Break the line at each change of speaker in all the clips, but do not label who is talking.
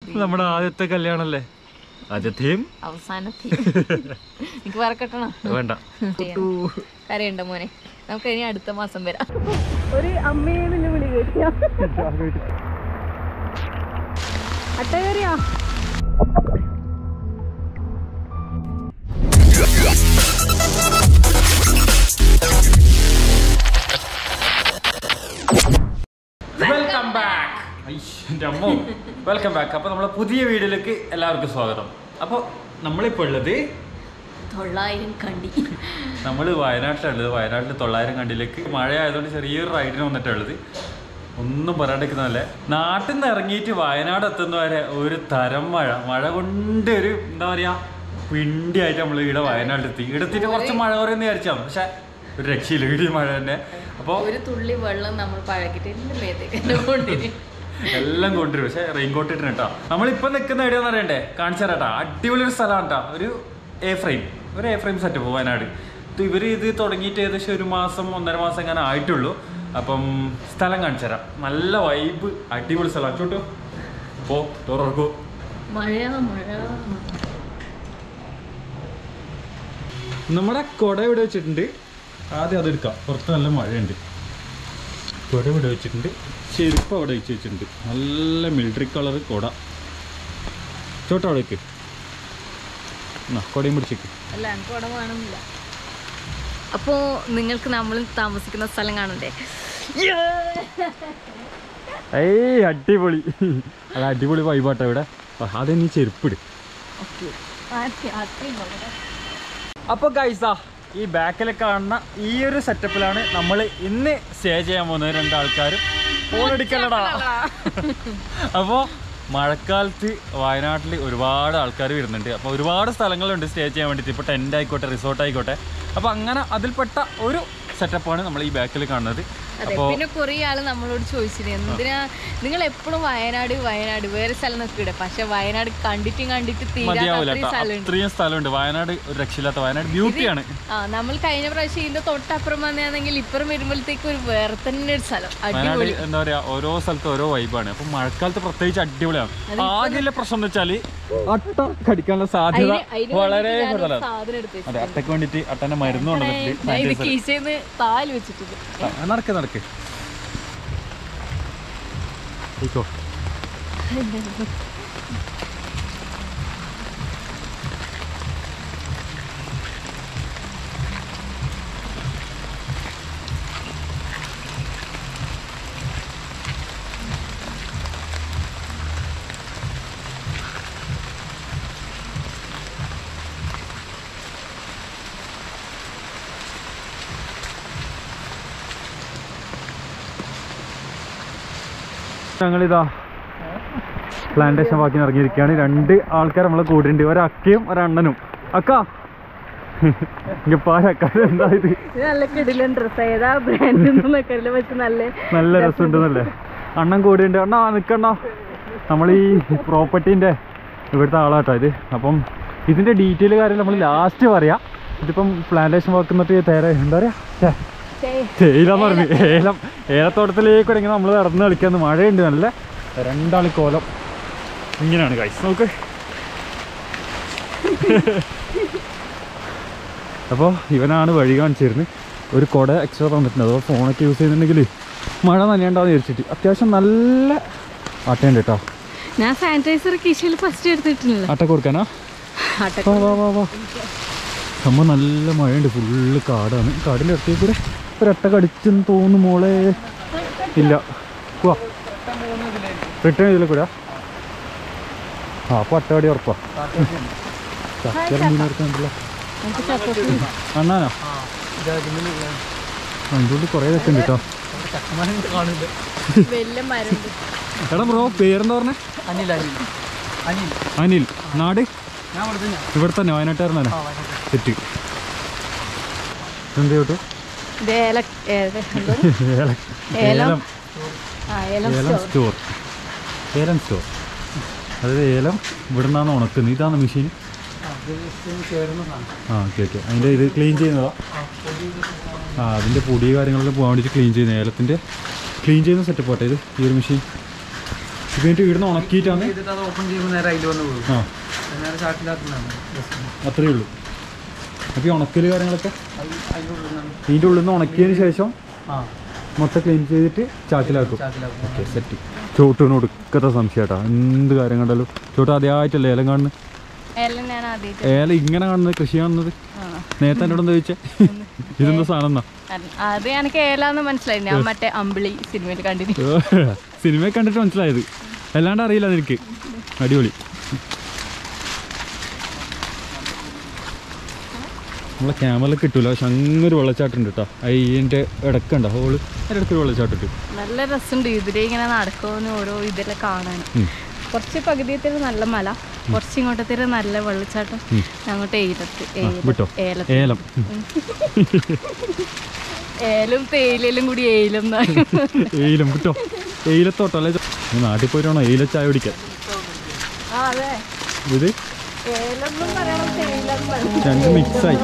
നമ്മുടെ ആദ്യത്തെ കല്യാണല്ലേ ആദ്യത്തെയും
അവസാനത്തെ എനിക്ക് വേറെ കെട്ടണം
വേണ്ട
കരയുണ്ട മോനെ നമുക്ക് ഇനി അടുത്ത മാസം വരാം
ഒരു അമ്മയെന്ന് വിളി കേട്ടിയ അട്ട കയറിയാ
വെൽക്കം ബാക്ക് അമ്മോ വെൽക്കം ബാക്ക് അപ്പൊ നമ്മളെ പുതിയ വീഡിയോയിലേക്ക് എല്ലാവർക്കും സ്വാഗതം അപ്പോൾ നമ്മളിപ്പോൾ ഉള്ളത്
തൊള്ളായിരം കണ്ടി
നമ്മൾ വയനാട്ടിലുള്ളത് വയനാട്ടിൽ തൊള്ളായിരം കണ്ടിലേക്ക് മഴ ആയതുകൊണ്ട് ചെറിയൊരു റൈഡിന് വന്നിട്ടുള്ളത് ഒന്നും പറയാണ്ടിരിക്കുന്നതല്ലേ നാട്ടിൽ നിന്ന് ഇറങ്ങിയിട്ട് വയനാട് എത്തുന്ന വരെ ഒരു തരം മഴ മഴ കൊണ്ട് ഒരു എന്താ പറയാ പിണ്ടിയായിട്ട് നമ്മൾ ഇവിടെ വയനാട്ടിലെത്തി ഇവിടെ എത്തിയിട്ട് കുറച്ച് മഴ കുറയെന്ന് വിചാരിച്ചാണ് പക്ഷെ ഒരു രക്ഷയില്ല ഇവിടെ ഈ മഴ തന്നെ അപ്പോൾ
ഒരു തുള്ളി വെള്ളം നമ്മൾ പഴകിട്ട് എന്റെ മേത്തേക്ക് കൊണ്ടിരി
എല്ലാം കൊണ്ടുവരും പക്ഷെ റെയിൻകോട്ട് ഇട്ടിന് കേട്ടോ നമ്മളിപ്പോ നിൽക്കുന്ന എവിടെയാന്ന് അറിയണ്ടേ കാണിച്ചു തരാം കേട്ടോ അടിപൊളി ഒരു സ്ഥലമാണ് കേട്ടോ ഒരു എ ഫ്രെയിം ഒരു എ ഫ്രെയിം സെറ്റപ്പ് വയനാട് ഇത് ഇവർ ഇത് തുടങ്ങിയിട്ട് ഏകദേശം ഒരു മാസം ഒന്നര മാസം എങ്ങനെ ആയിട്ടുള്ളൂ അപ്പം സ്ഥലം കാണിച്ചു തരാം നല്ല വൈബ് അടിപൊളി സ്ഥലം ചോട്ടു പോ തുറക്കൂ
മഴ മഴ
നമ്മുടെ കുട ഇവിടെ വെച്ചിട്ടുണ്ട് ആദ്യം അതെടുക്കാം പുറത്ത് നല്ല മഴയുണ്ട് കുട ഇവിടെ വെച്ചിട്ടുണ്ട് ചെരുപ്പ് അവിടെ വെച്ച് വെച്ചിട്ടുണ്ട് നല്ല മിലിറ്ററി കളർ കുട ചോട്ട അവിടെ വെക്ക് എന്നാ കുടയും പിടിച്ചേക്ക്
അല്ല എനിക്ക് അവിടെ വേണമെന്നില്ല അപ്പോ നിങ്ങൾക്ക് നമ്മൾ താമസിക്കുന്ന സ്ഥലം കാണണ്ടേ
ഏയ് അടിപൊളി അത് അടിപൊളി വൈബാട്ടോ ഇവിടെ അതെ നീ ചെരുപ്പിട് അപ്പോൾ ഗൈസാ ഈ ബാക്കിൽ കാണുന്ന ഈ ഒരു സെറ്റപ്പിലാണ് നമ്മൾ ഇന്ന് സ്റ്റേ ചെയ്യാൻ പോകുന്നത് രണ്ടാൾക്കാരും ഫോൺ അടിക്കലടാ അപ്പോൾ മഴക്കാലത്ത് വയനാട്ടിൽ ഒരുപാട് ആൾക്കാർ വരുന്നുണ്ട് അപ്പോൾ ഒരുപാട് സ്ഥലങ്ങളുണ്ട് സ്റ്റേ ചെയ്യാൻ വേണ്ടിയിട്ട് ഇപ്പോൾ ടെൻ്റ് ആയിക്കോട്ടെ റിസോർട്ട് ആയിക്കോട്ടെ അപ്പോൾ അങ്ങനെ അതിൽപ്പെട്ട ഒരു സെറ്റപ്പാണ് നമ്മൾ ഈ ബാക്കിൽ കാണുന്നത്
അതെ
അപ്പോൾ
പിന്നെ കുറെ ആള് നമ്മളോട് ചോദിച്ചിരുന്നു എന്തിനാ നിങ്ങൾ എപ്പോഴും വയനാട് വയനാട് വേറെ സ്ഥലം നോക്കിയിടെ പക്ഷെ വയനാട് കണ്ടിട്ടും കണ്ടിട്ട് തീരാത്ത
മതിയാവില്ല
അത്രയും
കേട്ടോ
സ്ഥലമുണ്ട്
അത്രയും സ്ഥലമുണ്ട് വയനാട് ഒരു രക്ഷയില്ലാത്ത വയനാട് ബ്യൂട്ടിയാണ്
ആ നമ്മൾ കഴിഞ്ഞ പ്രാവശ്യം ഇതിന്റെ തൊട്ടപ്പുറം വന്നാണെങ്കിൽ ഇപ്പുറം വരുമ്പോഴത്തേക്ക് ഒരു വേറെ തന്നെ ഒരു സ്ഥലം
വയനാട്
അടിപൊളി
എന്താ പറയാ ഓരോ സ്ഥലത്ത് ഓരോ വൈബാണ് അപ്പൊ മഴക്കാലത്ത് പ്രത്യേകിച്ച് അടിപൊളിയാണ് ആകെയുള്ള പ്രശ്നം എന്ന് വെച്ചാല് അട്ട കടിക്കാനുള്ള സാധ്യത
അതിന് അതിന്
വളരെ
വേണ്ടിയിട്ട് ഞാനൊരു
കൂടുതലാണ്
സാധനം എടുത്ത്
അതെ അട്ടയ്ക്ക് വേണ്ടിട്ട് അട്ടന്റെ മരുന്ന് കൊണ്ടുവന്നിട്ട്
ഞാൻ ഇത് കീശേന്ന് താല് വെച്ചിട്ടുണ്ട്
നടക്ക് നടക്ക് പോയിക്കോ ഞങ്ങളിതാ പ്ലാന്റേഷൻ വാക്കിന് ഇറങ്ങിയിരിക്കുകയാണ് രണ്ട് ആൾക്കാർ നമ്മളെ കൂടിയുണ്ട് ഒരക്കയും ഒരണ്ണനും അക്ക ഇങ്ങ പാരക്ക എന്താ ഇത്
ഇത് നല്ല കിടിലൻ ഡ്രസ് ഏതാ ബ്രാൻഡ് എന്നൊക്കെ വെച്ച് നല്ല
നല്ല രസമുണ്ടെന്നല്ലേ അണ്ണൻ കൂടിയുണ്ട് അണ്ണാ നിൽക്കണ്ണ നമ്മൾ ഈ പ്രോപ്പർട്ടീൻ്റെ ഇവിടുത്തെ ആളാട്ടോ ഇത് അപ്പം ഇതിൻ്റെ ഡീറ്റെയിൽ കാര്യം നമ്മൾ ലാസ്റ്റ് പറയാം ഇതിപ്പം പ്ലാന്റേഷൻ വർക്ക് എന്നിട്ട് തേരെ എന്താ പറയുക തേയിലെന്ന് പറഞ്ഞു ഏലം ഏലത്തോട്ടത്തിലേക്ക് ഇങ്ങനെ നമ്മൾ നടന്ന് കളിക്കാന്ന് മഴയുണ്ട് നല്ല രണ്ടാളി കോലം ഇങ്ങനെയാണ് കൈസ് നോക്ക് അപ്പോൾ ഇവനാണ് വഴി കാണിച്ചിരുന്നത് ഒരു കുട എക്സ്ട്രാ തന്നിട്ടുണ്ട് അതോ ഫോണൊക്കെ യൂസ് ചെയ്യുന്നുണ്ടെങ്കിൽ മഴ നനയണ്ടാന്ന് വിചാരിച്ചിട്ട് അത്യാവശ്യം നല്ല ആട്ടയുണ്ട് കേട്ടോ
ഞാൻ സാനിറ്റൈസർ കീശയിൽ ഫസ്റ്റ് എടുത്തിട്ടില്ല
ആട്ട കൊടുക്കാനാ വാ വാ വാ വാ സംഭവം നല്ല മഴയുണ്ട് ഫുള്ള് കാടാണ് കാടിൻ്റെ അടുത്തേക്ക് കൂടെ ഒരട്ട കടിച്ചെന്ന് തോന്നുന്നു മോളെ ഇല്ല വാ റിട്ടേൺ ഇതിലെ കൂടെ ആ അപ്പോൾ അട്ടകടി ഉറപ്പാ ചക്കര മീൻ ഇറക്കുന്നുണ്ടല്ലോ അണ്ണാനോ അതിൻ്റെ ഉള്ളിൽ കുറേ ഇതൊക്കെ ഉണ്ട് കേട്ടോ
വലിയ മരം
എടാ ബ്രോ പേരെന്താ പറഞ്ഞേ അനിൽ നാട് ഇവിടെ തന്നെ വയനാട്ടുകാരനാണ് തെറ്റ് എന്ത് കേട്ടു
ഇത് ഏല ഏല- എന്തോ?
ഏലം
ഏലം. ആ ഏലം
ഏലം
store.
സ്റ്റോർ ഏലം സ്റ്റോർ അതായത് ഏലം ഇവിടെ നിന്നാണ് ഉണക്കുന്നത് ഇതാണ് മെഷീൻ ആ ഓക്കെ ഓക്കെ അതിൻ്റെ ഇത് ക്ലീൻ ചെയ്യുന്നതാ ആ അതിൻ്റെ പൊടി കാര്യങ്ങളൊക്കെ പോകാൻ വേണ്ടിയിട്ട് ക്ലീൻ ചെയ്യുന്ന ഏലത്തിൻ്റെ ക്ലീൻ ചെയ്യുന്ന സെറ്റപ്പ് ആട്ടെ ഇത് ഈ ഒരു മെഷീൻ ഇത് കഴിഞ്ഞിട്ട് ഇവിടുന്ന് ഉണക്കിയിട്ടാണ്
ചെയ്തിട്ട് അത് ഓപ്പൺ ചെയ്യുമ്പോൾ നേരെ അതിൽ വന്ന് വീഴും
ആ
നേരെ ചാക്കിലാക്കുന്നതാണ് ജസ്റ്റ്
അത്രയേ ഉള്ളൂ അപ്പോൾ ഈ ഉണക്കൽ കാര്യങ്ങളൊക്കെ
അത് അതിൻ്റെ ഉള്ളിൽ നിന്നാണ്
ഇതിൻ്റെ ഉള്ളിൽ നിന്ന് ഉണക്കിയതിന് ശേഷം
ആ
മൊത്തം ക്ലീൻ ചെയ്തിട്ട് ചാക്കിലാക്കും
ചാക്കിലാക്കും
ഓക്കെ സെറ്റ് ചോട്ടിന് ഒടുക്കത്തെ സംശയട്ടാ എന്ത് കാര്യം കണ്ടാലും ചോട്ട് ആദ്യമായിട്ടല്ലേ ഏലം കാണുന്നത്
എല്ലാം ഞാൻ ആദ്യമായിട്ട്
ഏലം ഇങ്ങനെ കാണുന്നത് കൃഷി കാണുന്നത് നേരത്തെ എന്നോട് എന്താ ചോദിച്ചേ ഇതെന്താ സാധനം എന്നാ
അത് എനിക്ക് ഏലാന്ന് മനസ്സിലായി ഞാൻ മറ്റേ അമ്പിളി സിനിമയിൽ കണ്ടിട്ട്
സിനിമ കണ്ടിട്ട് മനസ്സിലായത് അല്ലാണ്ട് അറിയില്ല നിനക്ക് അടിപൊളി നമ്മളെ ക്യാമറയിൽ കിട്ടൂല പക്ഷെ അങ്ങൊരു വെള്ളച്ചാട്ടുണ്ട് കേട്ടോ അതിൻ്റെ ഇടക്കുണ്ട ഹോള് അതിൻ്റെ ഇടയ്ക്കൊരു വെള്ളച്ചാട്ടുണ്ട്
നല്ല രസമുണ്ട് ഇതിലെ ഇങ്ങനെ നടക്കുമെന്ന് ഓരോ ഇതെല്ലാം കാണാൻ
ഉം.
കുറച്ച് പകുതിയത്തിൽ നല്ല മല കുറച്ച് ഇങ്ങോട്ടത്തിൽ നല്ല വെള്ളച്ചാട്ടം അങ്ങോട്ട് ഏലത്ത്
ആ, വിട്ടോ
ഏലത്ത്
ഏലം
ഏലും തേയിലും കൂടി ഏലം എന്നാണ്.
ഏലം വിട്ടോ ഏലത്തോട്ടല്ലേ നീ നാട്ടിൽ പോയിട്ടാണോ ഏല ചായ കുടിക്കാൻ
ആ അതെ
ഇത്
ഏലം എന്നും പറയണം തേയില എന്നും പറയണം
രണ്ട് മിക്സായി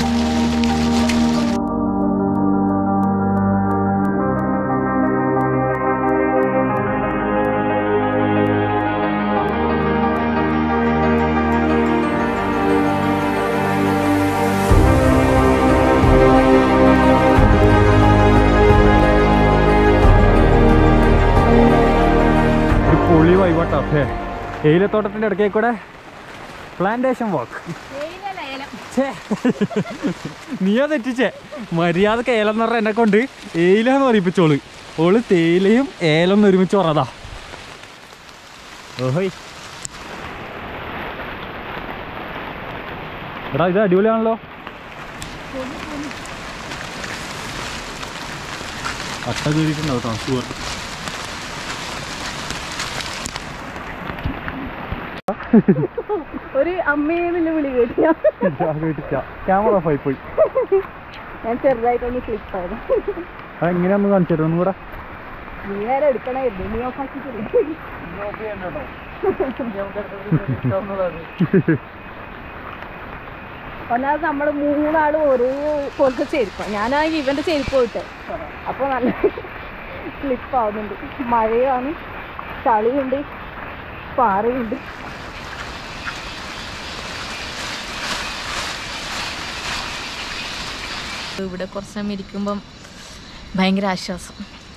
ഒരു പൊളി വൈവാട്ടോ ഏ ഏലത്തോട്ടത്തിൻ്റെ ഇടയ്ക്കേ കൂടെ പ്ലാന്റേഷൻ വാക്ക്
തേയിലല്ല ഏലം
ഛേ. നീയാ തെറ്റിച്ചേ മര്യാദക്ക് ഏലം എന്ന് പറഞ്ഞ എന്നെ കൊണ്ട് ഏല എന്ന് പറയിപ്പിച്ചോള് ഓള് തേയിലയും ഏലം എന്ന് ഒരുമിച്ച് പറഞ്ഞതാ ഓഹോയ് എടാ ഇത് അടിപൊളിയാണല്ലോ അട്ട കയറിയിട്ടുണ്ടാവും കേട്ടോ ഷുവർ
ഒരു അമ്മയെന്നുള്ള വിളി കേട്ടില്ല
ക്യാമറ ഓഫ് ആയി പോയി
ഞാൻ ചെറുതായിട്ടൊന്ന് ക്ലിക്ക് ആയത്
അത് എങ്ങനെയാന്ന് കാണിച്ചു തരുമോ ഒന്നും കൂടെ
നീ നേരെ എടുക്കണമായിരുന്നു നീ ഓഫ് ആക്കിയിട്ടില്ല ഒന്നാമത് നമ്മൾ മൂന്നാളും ഒരേ പോലത്തെ ചെരുപ്പാണ് ഞാനാണെങ്കിൽ ഇവന്റെ ചെരുപ്പ് പോയിട്ട് അപ്പോൾ നല്ല സ്ലിപ്പ് ആവുന്നുണ്ട് മഴയാണ് ചളിയുണ്ട് പാറയുണ്ട്
ഇവിടെ കുറച്ച് സമയം ഇരിക്കുമ്പം ഭയങ്കര ആശ്വാസം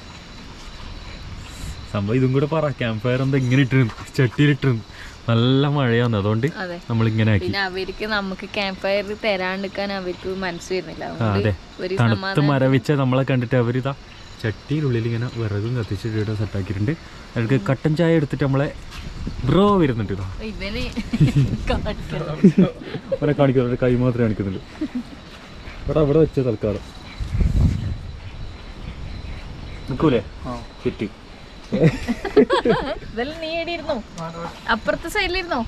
സംഭവം ഇതും കൂടെ പറ ക്യാമ്പ് ഫയർ എന്താ ഇങ്ങനെ ഇട്ടിരുന്നു ചട്ടിയിലിട്ടിരുന്നു നല്ല മഴയാണ് അതുകൊണ്ട്
അതെ
നമ്മൾ ഇങ്ങനെ ആക്കി
പിന്നെ അവർക്ക് നമുക്ക് ക്യാമ്പ് ഫയർ തരാണ്ടിരിക്കാൻ അവർക്ക് മനസ്സ് വരുന്നില്ല
ആ,
അതുകൊണ്ട്
അതെ
ഒരു
തണുത്ത്
സമാധാനം
മരവിച്ച നമ്മളെ കണ്ടിട്ട് അവരിതാ ചട്ടിയിലുള്ളിൽ ഇങ്ങനെ വിറകും കത്തിച്ചിട്ട് സെറ്റാക്കിയിട്ടുണ്ട് അവർക്ക് കട്ടൻ ചായ എടുത്തിട്ട് നമ്മളെ ബ്രോ വരുന്നുണ്ട് ഇതാ
ഇവന് കാണിക്കണം
അവരെ കാണിക്കുന്നത് അവരുടെ കൈ മാത്രമേ കാണിക്കുന്നുള്ളൂ ഇവിടെ അവിടെ വെച്ച തൽക്കാലം നിൽക്കൂലേ ഫിറ്റ്
ഇതെല്ലാം നീ എടിയിരുന്നോ അപ്പുറത്തെ സൈഡിലിരുന്നോ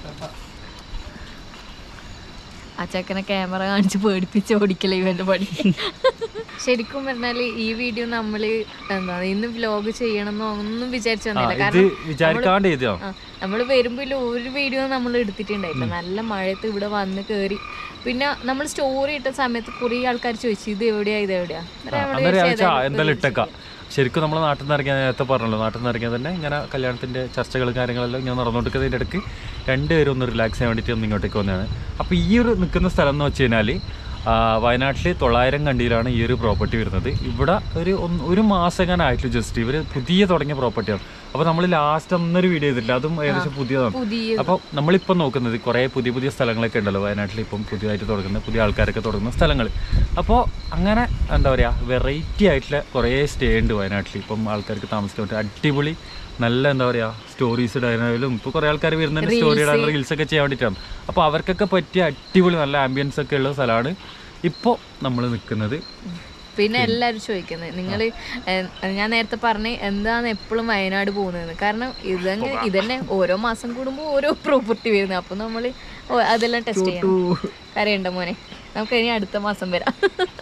ആ ചെക്കനെ ക്യാമറ കാണിച്ച് പേടിപ്പിച്ച് ഓടിക്കല ഇവന്റെ പണി ശരിക്കും പറഞ്ഞാല് ഈ വീഡിയോ നമ്മള് എന്താ ഇന്ന് വ്ലോഗ് ചെയ്യണമെന്നോ ഒന്നും വിചാരിച്ചു വന്നില്ല
ഇത്
കാരണം
വിചാരിക്കാണ്ട് ചെയ്തോ
ആ, നമ്മള് വരുമ്പോ ഇല്ല ഒരു വീഡിയോ നമ്മൾ എടുത്തിട്ടുണ്ടായില്ല നല്ല മഴയത്ത് ഇവിടെ വന്ന് കേറി പിന്നെ നമ്മൾ സ്റ്റോറി ഇട്ട സമയത്ത് കുറെ ആൾക്കാർ ചോദിച്ചു ഇത് എവിടെയാ ഇത് എവിടെയാ അന്നേരം നമ്മള്
അന്നേരം
വിചാരിച്ചു,
ആഴ്ച
ഏതായാലും
എന്തായാലും ഇട്ടേക്കാം ശരിക്കും നമ്മൾ നാട്ടിൽ നിന്ന് ഇറങ്ങിയ നേരത്തെ പറഞ്ഞല്ലോ നാട്ടിൽ നിന്ന് ഇറങ്ങിയാൽ തന്നെ ഇങ്ങനെ കല്യാണത്തിൻ്റെ ചർച്ചകളും കാര്യങ്ങളെല്ലാം ഇങ്ങനെ നടന്നുകൊടുക്കുന്നതിൻ്റെ ഇടയ്ക്ക് രണ്ടുപേരും ഒന്ന് റിലാക്സ് ചെയ്യാൻ വേണ്ടിയിട്ട് ഒന്ന് ഇങ്ങോട്ടേക്ക് വന്നതാണ് അപ്പോൾ ഈ ഒരു നിൽക്കുന്ന സ്ഥലം എന്ന് വെച്ച് കഴിഞ്ഞാൽ വയനാട്ടിൽ തൊള്ളായിരം കണ്ടിയിലാണ് ഈ ഒരു പ്രോപ്പർട്ടി വരുന്നത് ഇവിടെ ഒരു ഒന്ന് ഒരു മാസം എങ്ങനെ ആയിട്ടുള്ളൂ ജസ്റ്റ് ഇവർ പുതിയ തുടങ്ങിയ പ്രോപ്പർട്ടിയാണ് അപ്പോൾ നമ്മൾ ലാസ്റ്റ് ഒന്നൊരു വീഡിയോ ചെയ്തിട്ടില്ല അതും ഏകദേശം പുതിയതാണ്
പുതിയ
അപ്പോൾ നമ്മളിപ്പോൾ നോക്കുന്നത് കുറേ പുതിയ പുതിയ സ്ഥലങ്ങളൊക്കെ ഉണ്ടല്ലോ വയനാട്ടിൽ ഇപ്പം പുതിയതായിട്ട് തുടങ്ങുന്ന പുതിയ ആൾക്കാരൊക്കെ തുടങ്ങുന്ന സ്ഥലങ്ങൾ അപ്പോൾ അങ്ങനെ എന്താ പറയുക വെറൈറ്റി ആയിട്ടുള്ള കുറേ സ്റ്റേ ഉണ്ട് വയനാട്ടിൽ ഇപ്പം ആൾക്കാർക്ക് താമസിക്കാൻ പറ്റും അടിപൊളി നല്ല എന്താ പറയുക സ്റ്റോറീസ് ഇടാനായാലും ഇപ്പോൾ കുറേ ആൾക്കാർ വരുന്നുണ്ട് സ്റ്റോറി ഇടാൻ റീൽസ് ഒക്കെ ചെയ്യാൻ വേണ്ടിയിട്ടാണ് അപ്പോൾ അവർക്കൊക്കെ പറ്റിയ അടിപൊളി നല്ല ആംബിയൻസ് ഒക്കെ ഉള്ള സ്ഥലമാണ് ഇപ്പോൾ നമ്മൾ നിൽക്കുന്നത്
പിന്നെ എല്ലാവരും ചോദിക്കുന്നത് നിങ്ങൾ ഞാൻ നേരത്തെ പറഞ്ഞ് എന്താണ് എപ്പോഴും വയനാട് പോകുന്നത് കാരണം ഇതങ്ങ് ഇതന്നെ ഓരോ മാസം കൂടുമ്പോൾ ഓരോ പ്രോപ്പർട്ടി വരുന്നത് അപ്പം നമ്മൾ അതെല്ലാം ടെസ്റ്റ് ചെയ്യണം കരയുണ്ട മോനെ നമുക്ക് ഇനി അടുത്ത മാസം വരാം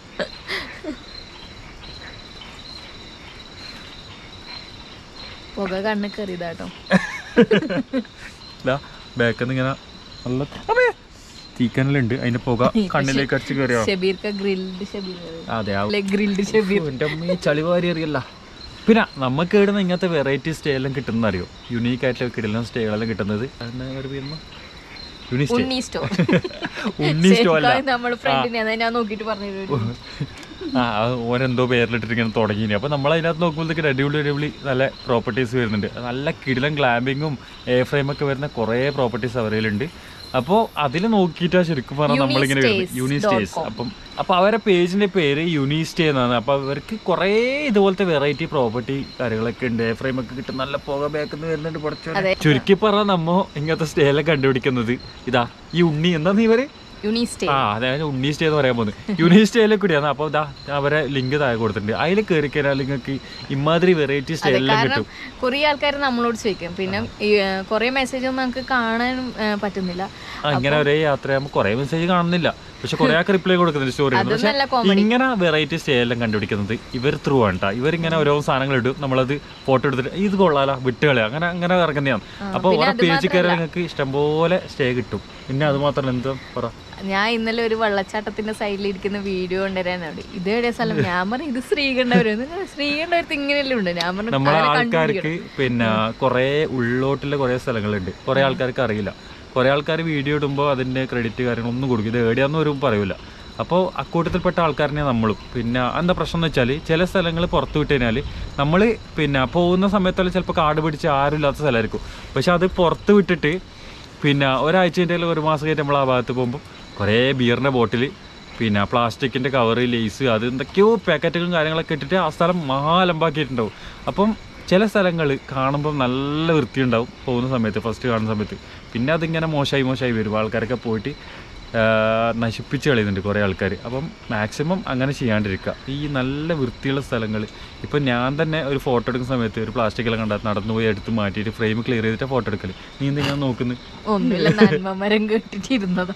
പുക കണ്ണ് കയറിയതാട്ടോ
ബാക്കിൽ നിന്ന് ഇങ്ങനെ നല്ല അമ്മേ! തീക്കനലുണ്ട് അതിന്റെ പുക കണ്ണിലേക്ക് അടിച്ച് കയറിയോ
ഷബീർക്ക് ഗ്രിൽഡ് ഷബീർ
അതെ ആ
ഗ്രിൽഡ് ഷബീർ
എൻ്റെ അമ്മ ഈ ചളിവാരി അറിയല്ല പിന്നെ നമുക്ക് ഇടുന്ന ഇങ്ങനത്തെ വെറൈറ്റി സ്റ്റേ എല്ലാം കിട്ടുന്ന അറിയോ യുണീക്ക് ആയിട്ടുള്ള കിടലും സ്റ്റേകളെല്ലാം കിട്ടുന്നത് അതിന് ഒരു പേരുന്നു uni stay
Unni store
Unni സ്റ്റോ അല്ല
നമ്മുടെ ഫ്രണ്ടിനെ അതാ ഞാൻ നോക്കിയിട്ട് പറഞ്ഞു
ആ അത് ഓനെന്തോ പേരിലിട്ടിട്ട് ഇങ്ങനെ തുടങ്ങി അപ്പോൾ നമ്മൾ അതിനകത്ത് നോക്കുമ്പോഴത്തേക്ക് അടിപൊളി അടിപൊളി നല്ല പ്രോപ്പർട്ടീസ് വരുന്നുണ്ട് നല്ല കിടിലം ഗ്ലാമ്പിങ്ങും എ ഫ്രെയിമൊക്കെ വരുന്ന കുറേ പ്രോപ്പർട്ടീസ് അവരയിലുണ്ട് അപ്പോൾ അതിൽ നോക്കിയിട്ടാണ് ശരിക്കും പറഞ്ഞാൽ നമ്മളിങ്ങനെ വരുന്നത് യൂണി സ്റ്റേസ് അപ്പം അപ്പോൾ അവരുടെ പേജിൻ്റെ പേര് യൂണി സ്റ്റേ എന്നാണ് അപ്പോൾ അവർക്ക് കുറേ ഇതുപോലത്തെ വെറൈറ്റി പ്രോപ്പർട്ടി കാര്യങ്ങളൊക്കെ ഉണ്ട് എ ഫ്രെയിമൊക്കെ കിട്ടും നല്ല പുക ബാക്കിന്ന് വരുന്നുണ്ട് കുറച്ച് ചുരുക്കി പറഞ്ഞാൽ നമ്മ ഇങ്ങനത്തെ സ്റ്റേ എല്ലാം കണ്ടുപിടിക്കുന്നത് ഇതാ ഈ ഉണ്ണി എന്താ നീ ഇവര്
യുണി സ്റ്റേ
ആ അതായത് ഉണ്ണി സ്റ്റേ എന്ന് പറയാൻ പോകുന്നത് യൂണി സ്റ്റേയിലെ കൂടിയാണ് അപ്പോൾ ഇതാ അവരെ ലിങ്ക് താഴെ കൊടുത്തിട്ടുണ്ട് അതിൽ കയറി കഴിഞ്ഞാൽ നിങ്ങൾക്ക് ഇമാതിരി വെറൈറ്റി സ്റ്റേ എല്ലാം
കാരണം
കിട്ടും
കുറേ ആൾക്കാർ നമ്മളോട് ചോദിക്കും പിന്നെ ഈ, ഏ, കുറേ മെസ്സേജ് ഒന്നും നമുക്ക് കാണാനും ഏ, പറ്റുന്നില്ല
ആ, ഇങ്ങനെ ഒരേ യാത്രയാകുമ്പോൾ കുറേ മെസ്സേജ് കാണുന്നില്ല പക്ഷെ കുറേ ആൾക്ക് റിപ്ലൈ കൊടുക്കുന്നുണ്ട് സ്റ്റോറി പക്ഷെ
നല്ല comedy.
ഇങ്ങനെ വെറൈറ്റി സ്റ്റേ എല്ലാം കണ്ടുപിടിക്കുന്നത് ഇവർ ത്രൂ ആണ് കേട്ടോ ഇവരിങ്ങനെ ഓരോ സാധനങ്ങൾ ഇടും നമ്മളത് ഫോട്ടോ എടുത്തിട്ട് ഇത് കൊള്ളാലോ വിട്ടുകളെ അങ്ങനെ അങ്ങനെ ഇറങ്ങുന്നതാണ് അപ്പോൾ ഓരോ പേജ് കയറി നിങ്ങൾക്ക് ഇഷ്ടംപോലെ സ്റ്റേ കിട്ടും പിന്നെ അത് മാത്രമല്ല എന്താ പറ
ഞാൻ ഇന്നലെ ഒരു വെള്ളച്ചാട്ടത്തിന്റെ സൈഡിൽ ഇരിക്കുന്ന വീഡിയോ കൊണ്ടുവരാനോട് ഇത് എവിടെയാ സ്ഥലം ഞാൻ പറഞ്ഞു ഇത് ശ്രീകണ്ഠപുരം ശ്രീകണ്ഠപുരത്ത് ഇങ്ങനെയല്ലേ ഉണ്ട് ഞാൻ പറഞ്ഞു
നമ്മളെ
അങ്ങനെ
ആൾക്കാർക്ക്
കണ്ടുപിടിക്കണം.
പിന്നെ കുറേ ഉള്ളോട്ടുള്ള കുറേ സ്ഥലങ്ങളുണ്ട് കുറേ ആൾക്കാർക്ക് അറിയില്ല കുറേ ആൾക്കാർ വീഡിയോ ഇടുമ്പോൾ അതിൻ്റെ ക്രെഡിറ്റ് കാര്യങ്ങളൊന്നും കൊടുക്കും ഇത് എവിടെയാന്ന് ഒരു പറയൂല അപ്പോൾ അക്കൂട്ടത്തിൽപ്പെട്ട ആൾക്കാരനെ നമ്മളും പിന്നെ എന്താ പ്രശ്നം എന്ന് വെച്ചാൽ ചില സ്ഥലങ്ങൾ പുറത്ത് വിട്ട് കഴിഞ്ഞാൽ നമ്മൾ പിന്നെ പോകുന്ന സമയത്തെല്ലാം ചിലപ്പോൾ കാട് പിടിച്ച് ആരും ഇല്ലാത്ത സ്ഥലമായിരിക്കും പക്ഷെ അത് പുറത്ത് വിട്ടിട്ട് പിന്നെ ഒരാഴ്ചൻ്റെ ഒരു മാസം കഴിഞ്ഞ് നമ്മൾ ആ ഭാഗത്ത് പോകുമ്പോൾ കുറേ ബിയറിൻ്റെ ബോട്ടിൽ പിന്നെ പ്ലാസ്റ്റിക്കിൻ്റെ കവറ് ലേസ് അത് എന്തൊക്കെയോ പാക്കറ്റുകളും കാര്യങ്ങളൊക്കെ ഇട്ടിട്ട് ആ സ്ഥലം മഹാലമ്പാക്കിയിട്ടുണ്ടാവും അപ്പം ചില സ്ഥലങ്ങൾ കാണുമ്പോൾ നല്ല വൃത്തിയുണ്ടാവും പോകുന്ന സമയത്ത് ഫസ്റ്റ് കാണുന്ന സമയത്ത് പിന്നെ അതിങ്ങനെ മോശമായി മോശമായി വരും ആൾക്കാരൊക്കെ പോയിട്ട് ആ, നശിപ്പിച്ച് കളയുന്നുണ്ട് കുറേ ആൾക്കാർ അപ്പം മാക്സിമം അങ്ങനെ ചെയ്യാണ്ടിരിക്കുക ഈ നല്ല വൃത്തിയുള്ള സ്ഥലങ്ങൾ ഇപ്പം ഞാൻ തന്നെ ഒരു ഫോട്ടോ എടുക്കുന്ന സമയത്ത് ഒരു പ്ലാസ്റ്റിക്കെല്ലാം കണ്ടാൽ നടന്നു പോയി എടുത്ത് മാറ്റിയിട്ട് ഫ്രെയിം ക്ലിയർ ചെയ്തിട്ട് ഫോട്ടോ എടുക്കൽ നീ എന്തിനാണ് നോക്കുന്നത്
ഒന്നുമില്ല നന്മമരം കേട്ടിട്ടിരുന്നതാ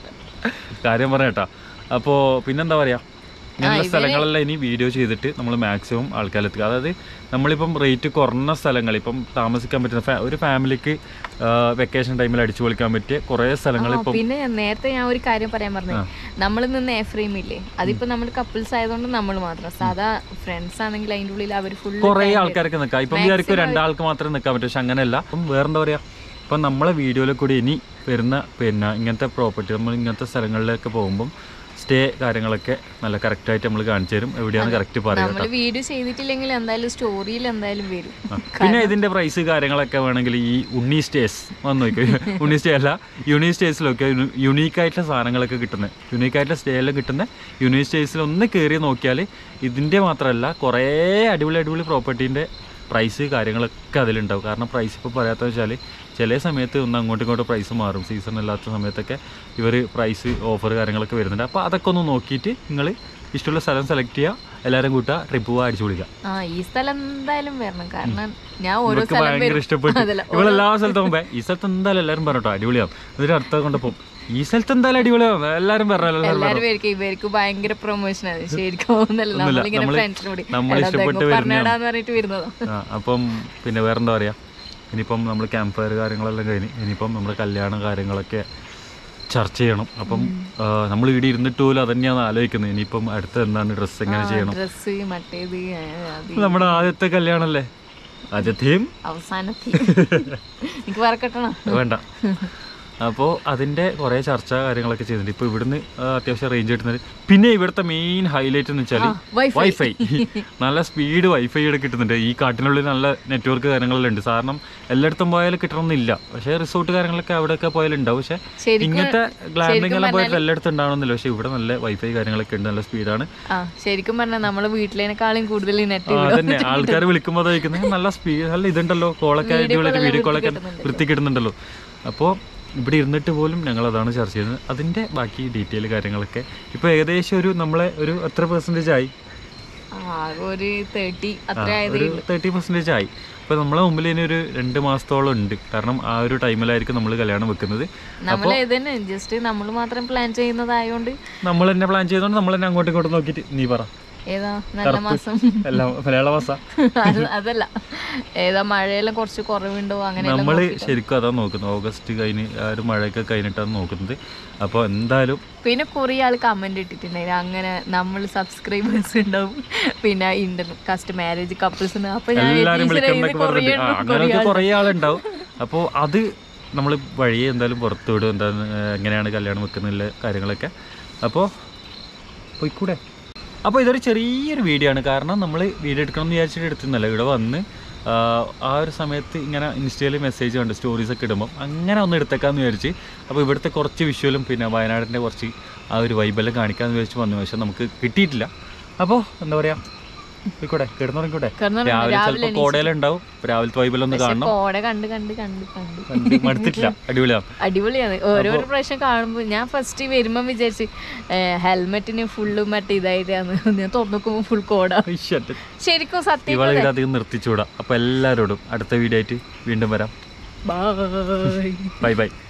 കാര്യം പറയട്ടാ അപ്പോൾ പിന്നെന്താ പറയാ ഇങ്ങനെയുള്ള സ്ഥലങ്ങളെല്ലാം ഇനി വീഡിയോ ചെയ്തിട്ട് നമ്മൾ മാക്സിമം ആൾക്കാരെത്തുക അതായത് നമ്മളിപ്പം റേറ്റ് കുറഞ്ഞ സ്ഥലങ്ങൾ ഇപ്പം താമസിക്കാൻ പറ്റുന്ന ഫാ- ഒരു ഫാമിലിക്ക് വെക്കേഷൻ ടൈമിൽ അടിച്ചു പൊളിക്കാൻ പറ്റിയ കുറേ സ്ഥലങ്ങൾ
ആ,
ഇപ്പം
പിന്നെ നേരത്തെ ഞാൻ ഒരു കാര്യം പറയാൻ പറഞ്ഞു നമ്മൾ നിന്ന് എഫ്രെയിം ഇല്ലേ അതിപ്പോ നമ്മൾ കപ്പിൾസ് ആയതുകൊണ്ട് നമ്മൾ മാത്രം സാധാ ഫ്രണ്ട്സ് ആണെങ്കിൽ അതിന്റെ ഉള്ളിൽ അവർ ഫുൾ
കുറേ ആൾക്കാർക്ക് നിൽക്കാം ഇപ്പം വിചാരിക്കും രണ്ടാൾക്ക് മാത്രമേ നിൽക്കാൻ പറ്റൂ പക്ഷെ അങ്ങനെയല്ല അപ്പം വേറെന്താ പറയാ ഇപ്പം നമ്മളെ വീഡിയോയിൽ കൂടി ഇനി വരുന്ന പിന്നെ ഇങ്ങനത്തെ പ്രോപ്പർട്ടി നമ്മൾ ഇങ്ങനത്തെ സ്ഥലങ്ങളിലേക്ക് പോകുമ്പം സ്റ്റേ കാര്യങ്ങളൊക്കെ നല്ല കറക്റ്റായിട്ട് നമ്മൾ കാണിച്ചു തരും എവിടെയാണ് കറക്റ്റ് പറയുക
നമ്മൾ വീഡിയോ ചെയ്തിട്ടില്ലെങ്കിൽ എന്തായാലും സ്റ്റോറിയിൽ എന്തായാലും വരും
പിന്നെ ഇതിന്റെ പ്രൈസ് കാര്യങ്ങളൊക്കെ വേണമെങ്കിൽ ഈ ഉണ്ണി സ്റ്റേസ് വന്ന് നോക്കി ഉണ്ണി സ്റ്റേ അല്ല യൂണി സ്റ്റേസിലൊക്കെ യുണീക്ക് ആയിട്ടുള്ള സാധനങ്ങളൊക്കെ കിട്ടുന്നത് യുണീക്ക് ആയിട്ടുള്ള സ്റ്റേ എല്ലാം കിട്ടുന്ന യൂണി സ്റ്റേസിൽ ഒന്ന് കയറി നോക്കിയാൽ ഇതിന്റെ മാത്രമല്ല കുറേ അടിപൊളി അടിപൊളി പ്രോപ്പർട്ടീൻ്റെ പ്രൈസ് കാര്യങ്ങളൊക്കെ അതിലുണ്ടാവും കാരണം പ്രൈസ് ഇപ്പോൾ പറയാത്ത വെച്ചാൽ ചില സമയത്ത് ഒന്ന് അങ്ങോട്ടും ഇങ്ങോട്ടും പ്രൈസ് മാറും സീസൺ അല്ലാത്ത സമയത്തൊക്കെ ഇവർ പ്രൈസ് ഓഫർ കാര്യങ്ങളൊക്കെ വരുന്നുണ്ട് അപ്പോൾ അതൊക്കെ ഒന്ന് നോക്കിയിട്ട് നിങ്ങൾ ഇഷ്ടമുള്ള സ്ഥലം സെലക്ട് ചെയ്യുക എല്ലാവരും കൂട്ടുക ട്രിപ്പ് പോവുക അടിച്ചു പൊളിക്കുക
ആ ഈ സ്ഥലം എന്തായാലും വരണം കാരണം ഞാൻ ഓരോ
ഇവർക്ക്
സ്ഥലം
ഭയങ്കര
വരും
ഇഷ്ടപ്പെട്ടു
അതല്ല
ഇവിടെ എല്ലാ സ്ഥലത്തും പോകുമ്പോ ഈ സ്ഥലത്ത് എന്തായാലും എല്ലാവരും പറഞ്ഞോ അടിപൊളിയാവും എന്നിട്ട് അടുത്ത കൊണ്ട് പോകും ഈ സ്ഥലത്ത് എന്തായാലും അടിപൊളിയാവും എല്ലാവരും പറഞ്ഞു എല്ലാവരും
എല്ലാരും പേർക്ക് ഇവർക്ക് ഭയങ്കര പ്രൊമോഷൻ ആണ് ശരിക്കും ഒന്നല്ല
ഒന്നുമില്ല.
നമ്മളിങ്ങനെ
നമ്മള്
ഫ്രണ്ട്സിനോട്
നമ്മള് ഇഷ്ടപ്പെട്ട്
പറഞ്ഞാടാന്ന് പറഞ്ഞിട്ട് വരുന്നതാ
ആ അപ്പം പിന്നെ വേറെന്താ പറയാ ഇനിയിപ്പം നമ്മൾ ക്യാമ്പ് ഫയർ കാര്യങ്ങളെല്ലാം കഴിഞ്ഞ് ഇനിയിപ്പം നമ്മുടെ കല്യാണ കാര്യങ്ങളൊക്കെ ചർച്ച ചെയ്യണം അപ്പം നമ്മൾ ഇവിടെ ഇരുന്നിട്ട് പോലും അതന്നെയാണ് ആലോചിക്കുന്നത് ഇനിയിപ്പം അടുത്ത എന്താണ് ഡ്രസ്സ് എങ്ങനെ ചെയ്യണം
ഡ്രസ്സ് മറ്റേത് ആ, അത്
നമ്മുടെ ആദ്യത്തെ കല്യാണല്ലേ ആദ്യത്തെയും
അവസാനത്തെ എനിക്ക് വേറെ കെട്ടണം
വേണ്ട അപ്പോൾ അതിൻ്റെ കുറേ ചർച്ച കാര്യങ്ങളൊക്കെ ചെയ്തിട്ടുണ്ട് ഇപ്പോൾ ഇവിടുന്ന് ആ, അത്യാവശ്യം റേഞ്ച് കിട്ടുന്നത് പിന്നെ ഇവിടുത്തെ മെയിൻ ഹൈലൈറ്റ് എന്ന് വെച്ചാൽ
Wi-Fi.
വൈഫൈ നല്ല സ്പീഡ് വൈഫൈ ഇവിടെ കിട്ടുന്നുണ്ട് ഈ കാട്ടിനുള്ളിൽ നല്ല നെറ്റ്വർക്ക് കാര്യങ്ങളെല്ലാം ഉണ്ട് കാരണം എല്ലായിടത്തും പോയാലും കിട്ടണമെന്നില്ല പക്ഷേ റിസോർട്ട് കാര്യങ്ങളൊക്കെ അവിടെയൊക്കെ പോയാലും ഉണ്ടാവും പക്ഷേ
ശരിക്കും
ഇങ്ങനത്തെ ഗ്ലാമിംഗ് എല്ലാം പോയിട്ട് എല്ലായിടത്തും ഉണ്ടാവണമെന്നില്ല പക്ഷേ ഇവിടെ നല്ല വൈഫൈ കാര്യങ്ങളൊക്കെ ഉണ്ട് നല്ല സ്പീഡാണ്
ആ ശരിക്കും പറഞ്ഞാൽ നമ്മളെ വീട്ടിലേക്കാളും കൂടുതൽ നെറ്റ്
അതന്നെ ആൾക്കാർ വിളിക്കുമ്പോൾ ചോദിക്കുന്നത് നല്ല സ്പീഡ് നല്ല ഇതുണ്ടല്ലോ കോളൊക്കെ അടിപൊളിയായിട്ട് വീഡിയോ കോളൊക്കെ വൃത്തി കിട്ടുന്നുണ്ടല്ലോ അപ്പോൾ ഇവിടെ ഇരുന്നിട്ട് പോലും ഞങ്ങൾ അതാണ് ചർച്ച ചെയ്യുന്നത് അതിൻ്റെ ബാക്കി ഡീറ്റെയിൽ കാര്യങ്ങളൊക്കെ ഇപ്പോൾ ഏകദേശം ഒരു നമ്മളെ ഒരു എത്ര പെർസെൻറ്റേജ് ആയി
ആകെ ഒരു തേർട്ടി അത്ര
ആ,
ആയതേ
ഒരു തേർട്ടി പെർസെൻറ്റേജ് ആയി അപ്പോൾ നമ്മളെ മുമ്പിൽ ഇനി ഒരു രണ്ട് മാസത്തോളം ഉണ്ട് കാരണം ആ ഒരു ടൈമിലായിരിക്കും നമ്മൾ കല്യാണം വെക്കുന്നത്
നമ്മൾ ഇതന്നെ ജസ്റ്റ് നമ്മൾ മാത്രം പ്ലാൻ ചെയ്യുന്നതായോണ്ട്
നമ്മൾ തന്നെ പ്ലാൻ ചെയ്തുകൊണ്ട് നമ്മൾ തന്നെ അങ്ങോട്ടും ഇങ്ങോട്ടും നോക്കിയിട്ട് നീ പറ
ഏതാ നല്ല മാസം
എല്ലാം മലയാള മാസ
അത് അതല്ല ഏതാ മഴയെല്ലാം കുറച്ച് കുറവുണ്ടോ അങ്ങനെ
നമ്മള് ശരിക്കും അതാ നോക്കുന്നത് ഓഗസ്റ്റ് കഴിഞ്ഞ് ആ ഒരു മഴയൊക്കെ കഴിഞ്ഞിട്ടാണ് നോക്കുന്നത് അപ്പോൾ എന്തായാലും
പിന്നെ കുറേ ആൾ കമന്റ് ഇട്ടിട്ടുണ്ടായിരുന്നു അങ്ങനെ നമ്മൾ സബ്സ്ക്രൈബേഴ്സ് ഉണ്ടാവും പിന്നെ ഇന്റർ കാസ്റ്റ് മാരേജ് കപ്പിൾസ് ഉണ്ട് അപ്പൊ ഞാൻ
എല്ലാരും
വിചാരിച്ചു
വിളിക്കുന്നൊക്കെ
ഇതിന് കുറേ
പറഞ്ഞിട്ട് ആ,
ഉണ്ട്, കുറേ
അങ്ങനെയൊക്കെ
ആൾ.
കുറേ ആളുണ്ടാവും അപ്പോൾ അത് നമ്മൾ വഴിയെ എന്തായാലും പുറത്തു വിടും എന്താ എങ്ങനെയാണ് കല്യാണം വെക്കുന്നില്ല കാര്യങ്ങളൊക്കെ അപ്പോൾ പോയിക്കൂടെ അപ്പോൾ ഇതൊരു ചെറിയൊരു വീഡിയോ ആണ് കാരണം നമ്മൾ വീഡിയോ എടുക്കണം എന്ന് വിചാരിച്ചിട്ട് എടുത്തുന്നല്ല ഇവിടെ വന്ന് ആ, ആ ഒരു സമയത്ത് ഇങ്ങനെ ഇൻസ്റ്റയിൽ മെസ്സേജ് കണ്ട് സ്റ്റോറീസ് ഒക്കെ ഇടുമ്പോൾ അങ്ങനെ ഒന്ന് എടുത്തേക്കാന്ന് വിചാരിച്ച് അപ്പോൾ ഇവിടുത്തെ കുറച്ച് വിഷ്വലും പിന്നെ വയനാടിൻ്റെ കുറച്ച് ആ ഒരു വൈബെല്ലാം കാണിക്കാമെന്ന് വിചാരിച്ച് വന്നു പക്ഷെ നമുക്ക് കിട്ടിയിട്ടില്ല അപ്പോൾ എന്താ പറയുക പോയിക്കൂടെ കിടന്നുറങ്ങിക്കൂടെ
കിടന്നുറങ്ങി.
രാവിലെ
രാവിലെ
ചിലപ്പോൾ കോടയിലുണ്ടാവും രാവിലത്തെ വൈബെല്ലാം ഒന്ന്
പക്ഷെ
കാണണം
കോട കണ്ട് കണ്ട് കണ്ട് കണ്ട്
കണ്ട് മടുത്തിട്ടില്ല അടിപൊളിയാണ്
അടിപൊളിയാണ് ഓരോരോ പ്രാവശ്യം കാണുമ്പോൾ ഞാൻ ഫസ്റ്റ് വരുമ്പം വിചാരിച്ച് ഹെൽമെറ്റിന് ഫുള്ള് മറ്റേ ഇതായിട്ടാണ് ഞാൻ തുറന്നു ഫുൾ കോട
ഇശ്ശറ്റ്.
ശരിക്കും സത്യം
ഇവളെ ഇവിടെ അധികം നിർത്തിച്ചുകൂടാ അപ്പോൾ എല്ലാവരോടും അടുത്ത വീഡിയോ ആയിട്ട് വീണ്ടും വരാം
ബൈ
ബൈ ബൈ